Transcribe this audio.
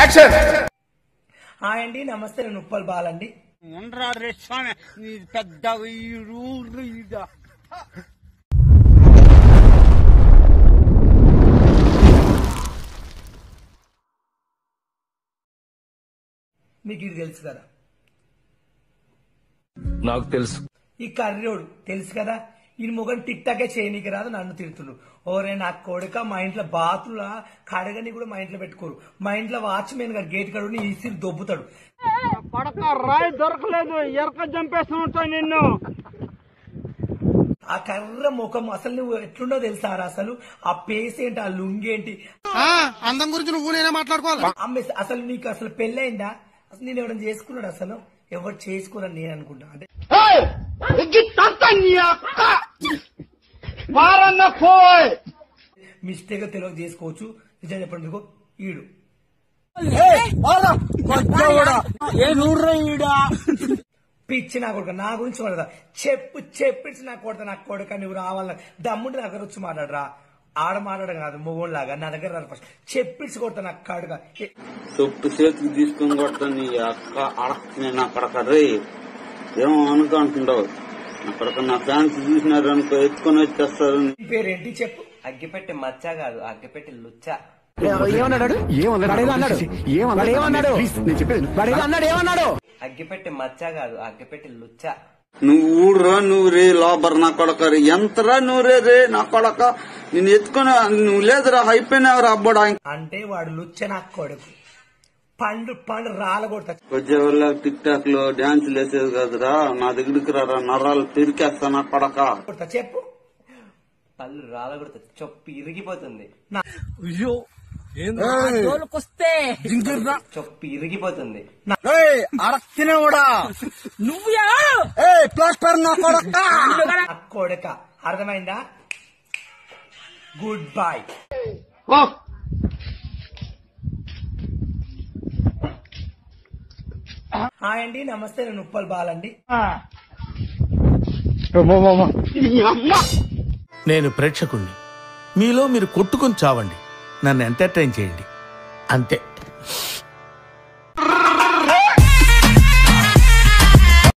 Action hi అండి నమస్తే నేను ఉప్పల్ బాలండి ఉండరా రే స్వామి నీ పెద్ద ఈడు ఈడ. మీకు ఇది తెలుసు కదా నాకు తెలుసు ఈ కర్రోడు తెలుసు కదా ఈ మొగన్ టిక్ టాకే చేయనీకి రాదు నన్ను తిడుతుండు ఓరే నా కొడుక మా ఇంట్లో బాతుల కడగని కూడా మా ఇంట్లో పెట్టుకోరు మా ఇంట్లో వాచ్మెన్ గారు గేట్ కడుని ఈసిరి దొబ్బుతాడు పడక రాయి దొరకలేదు ఎరక చంపేస్తూ ఉంటాయి నిన్ను ఆ కర్ర ముఖం అసలు నువ్వు ఎట్లుండో తెలుసారా అసలు ఆ పేస్ ఏంటి ఆ లుంగి ఏంటి అందం గురించి నువ్వు నేనే మాట్లాడుకోవాలి అమ్మే అసలు నీకు అసలు పెళ్ళైందా అసలు నేను ఎవరైనా చేసుకున్నాడు అసలు ఎవరు చేసుకోరని నేను అనుకుంటా అంటే మిస్టేక్ గా తెలియక చేసుకోవచ్చు నిజం చెప్పండి మీకు ఈడు ఏ నూర్రా ఈడ పిచ్చి నా కొడుక నా గురించి మాట్లాడదా చెప్పు చెప్పించి నా కొడతా నా కొడుక నువ్వు రావాల దమ్ముంటే నా దగ్గర వచ్చి మాట్లాడరా ఆడ మాట్లాడడం కాదు మొగోళ్ళలాగా నా దగ్గర రాదు ఫస్ట్ చెప్పించి కొడతా నా కాడుగా సొప్పు చేతికి తీసుకొని కొడతా నీ అక్క అడక నేను అక్కడక్క రే ఏమో అనుకుంటుండవు అక్కడక్క నా ఫ్యాన్స్ చూసినారు అనుకో ఎత్తుకొని వచ్చేస్తారు నీ పేరేంటి చెప్పు అగ్గిపెట్టి మచ్చ కాదు అగ్గిపెట్టి లుచ్చ ఏమన్నాడు ఏమన్నాడు ఏమన్నాడు ఏమన్నాడు అన్నాడు ఏమన్నాడు అగ్గిపెట్టి మచ్చ కాదు అగ్గిపెట్టి లుచ్చ నువ్వు ఊడురా నువ్వు రే లోబర్ నా కొడక రే ఎంతరా నువ్వు రే రే నా కొడక నేను ఎత్తుకొని నువ్వు లేదురా అయిపోయినావురా అబ్బడా అంటే వాడు లుచ్చ నా కొడుకు పండు పండు రాల కొడతా వచ్చేవాళ్ళ టిక్ టాక్ లో డాన్స్ వేసేది కదరా నా దగ్గరికి రారా నరాలు పెరికేస్తా నా కొడక కొడతా చెప్పు పళ్ళు రాలగొడుతుంది చొప్పు ఇరిగిపోతుంది చొప్పు ఇరిగిపోతుంది అడక్తినేవాడా ప్లాస్టర్ నా కొడక నా కొడుక అర్థమైందా గుడ్ బై హాయ్ అండి నమస్తే నేను ఉప్పల్ బాలండి నేను ప్రేక్షకుణ్ణి మీలో మీరు కొట్టుకొని చావండి నన్ను ఎంటర్టైన్ చేయండి అంతే